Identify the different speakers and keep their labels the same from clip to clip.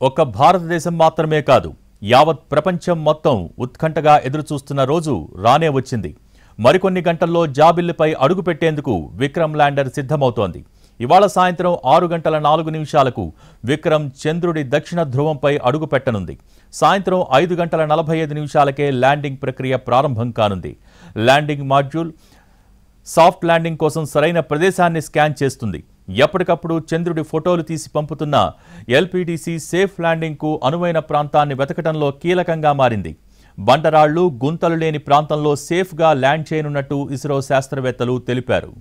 Speaker 1: ఒక్క భారతదేశం మాత్రమే కాదు యావత్ ప్రపంచం మొత్తం ఉత్కంఠగా ఎదురుచూస్తున్న రోజు రానే వచ్చింది మరికొన్ని గంటల్లో జాబిల్లిపై అడుగు పెట్టేందుకు విక్రమ్ ల్యాండర్ సిద్ధమవుతోంది ఇవాళ సాయంత్రం ఆరు గంటల నాలుగు నిమిషాలకు విక్రమ్ చంద్రుడి దక్షిణ ధ్రువంపై అడుగు పెట్టనుంది సాయంత్రం ఐదు గంటల నలభై ఐదు నిమిషాలకే ల్యాండింగ్ ప్రక్రియ ప్రారంభం కానుంది ల్యాండింగ్ మాడ్యూల్ సాఫ్ట్ ల్యాండింగ్ కోసం సరైన ప్రదేశాన్ని స్కాన్ చేస్తుంది ఎప్పటికప్పుడు చంద్రుడి ఫోటోలు తీసి పంపుతున్న ఎల్పిడిసి సేఫ్ ల్యాండింగ్కు అనువైన ప్రాంతాన్ని వెతకడంలో కీలకంగా మారింది బండరాళ్లు గుంతలు లేని ప్రాంతంలో సేఫ్గా ల్యాండ్ చేయనున్నట్టు ఇస్రో శాస్త్రవేత్తలు తెలిపారు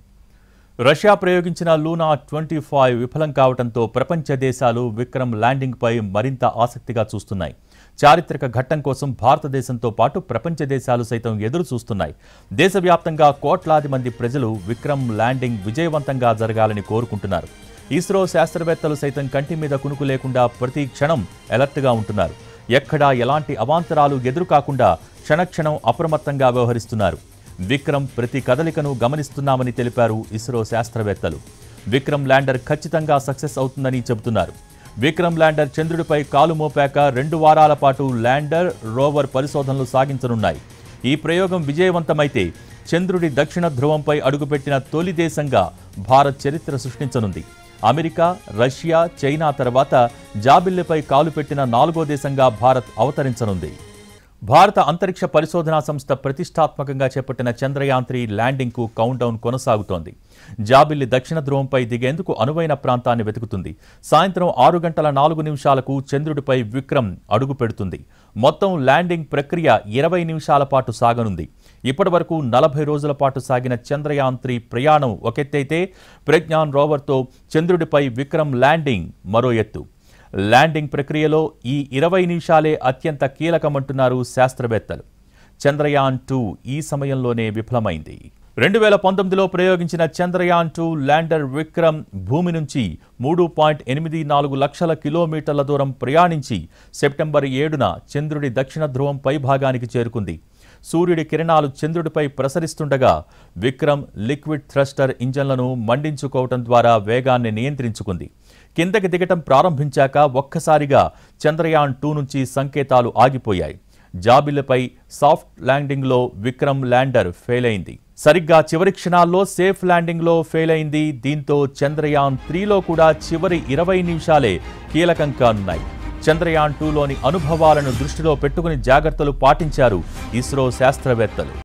Speaker 1: రష్యా ప్రయోగించిన లూనా ట్వంటీ ఫైవ్ విఫలం కావడంతో ప్రపంచ దేశాలు విక్రమ్ ల్యాండింగ్పై మరింత ఆసక్తిగా చూస్తున్నాయి చారిత్రక ఘట్టం కోసం భారతదేశంతో పాటు ప్రపంచ దేశాలు సైతం ఎదురు చూస్తున్నాయి దేశవ్యాప్తంగా కోట్లాది మంది ప్రజలు విక్రమ్ ల్యాండింగ్ విజయవంతంగా జరగాలని కోరుకుంటున్నారు ఇస్రో శాస్త్రవేత్తలు సైతం కంటి మీద కునుకు లేకుండా ప్రతి క్షణం అలర్ట్గా ఉంటున్నారు ఎక్కడా ఎలాంటి అవాంతరాలు ఎదురు కాకుండా క్షణక్షణం అప్రమత్తంగా వ్యవహరిస్తున్నారు విక్రమ్ ప్రతి కదలికను గమనిస్తున్నామని తెలిపారు ఇస్రో శాస్త్రవేత్తలు విక్రమ్ ల్యాండర్ ఖచ్చితంగా సక్సెస్ అవుతుందని చెబుతున్నారు విక్రమ్ ల్యాండర్ చంద్రుడిపై కాలు మోపాక రెండు వారాల పాటు ల్యాండర్ రోవర్ పరిశోధనలు సాగించనున్నాయి ఈ ప్రయోగం విజయవంతమైతే చంద్రుడి దక్షిణ ధ్రువంపై అడుగుపెట్టిన తొలి దేశంగా భారత్ చరిత్ర సృష్టించనుంది అమెరికా రష్యా చైనా తర్వాత జాబిల్లిపై కాలు పెట్టిన నాలుగో దేశంగా భారత్ అవతరించనుంది భారత అంతరిక్ష పరిశోధనా సంస్థ ప్రతిష్టాత్మకంగా చేపట్టిన చంద్రయాన్ త్రీ ల్యాండింగ్కు కౌంట్డౌన్ కొనసాగుతోంది జాబిల్లి దక్షిణ ధ్రువంపై దిగేందుకు అనువైన ప్రాంతాన్ని వెతుకుతుంది సాయంత్రం ఆరు గంటల నాలుగు నిమిషాలకు చంద్రుడిపై విక్రమ్ అడుగు పెడుతుంది మొత్తం ల్యాండింగ్ ప్రక్రియ ఇరవై నిమిషాల పాటు సాగనుంది ఇప్పటి వరకు నలభై రోజుల పాటు సాగిన చంద్రయాన్ త్రీ ప్రయాణం ఒకెత్తైతే ప్రజ్ఞాన్ రోవర్తో చంద్రుడిపై విక్రమ్ ల్యాండింగ్ మరో ఎత్తు ల్యాండింగ్ ప్రక్రియలో ఈ ఇరవై నిమిషాలే అత్యంత కీలకమంటున్నారు శాస్త్రవేత్తలు చంద్రయాన్ టూ ఈ సమయంలోనే విఫలమైంది రెండు వేల పంతొమ్మిదిలో ప్రయోగించిన చంద్రయాన్ టూ ల్యాండర్ విక్రమ్ భూమి నుంచి మూడు పాయింట్ ఎనిమిది నాలుగు లక్షల కిలోమీటర్ల దూరం ప్రయాణించి సెప్టెంబర్ ఏడున చంద్రుడి దక్షిణ ధ్రువం పై భాగానికి చేరుకుంది సూర్యుడి కిరణాలు చంద్రుడిపై ప్రసరిస్తుండగా విక్రమ్ లిక్విడ్ థ్రస్టర్ ఇంజన్లను మండించుకోవటం ద్వారా వేగాన్ని నియంత్రించుకుంది కిందకి దిగటం ప్రారంభించాక ఒక్కసారిగా చంద్రయాన్ టూ నుంచి సంకేతాలు ఆగిపోయాయి జాబిలపై సాఫ్ట్ ల్యాండింగ్లో విక్రమ్ ల్యాండర్ ఫెయిల్ అయింది సరిగ్గా చివరి క్షణాల్లో సేఫ్ ల్యాండింగ్లో ఫెయిల్ అయింది దీంతో చంద్రయాన్ త్రీలో కూడా చివరి ఇరవై నిమిషాలే కీలకం కానున్నాయి చంద్రయాన్ టూలోని అనుభవాలను దృష్టిలో పెట్టుకుని జాగ్రత్తలు పాటించారు ఇస్రో శాస్త్రవేత్తలు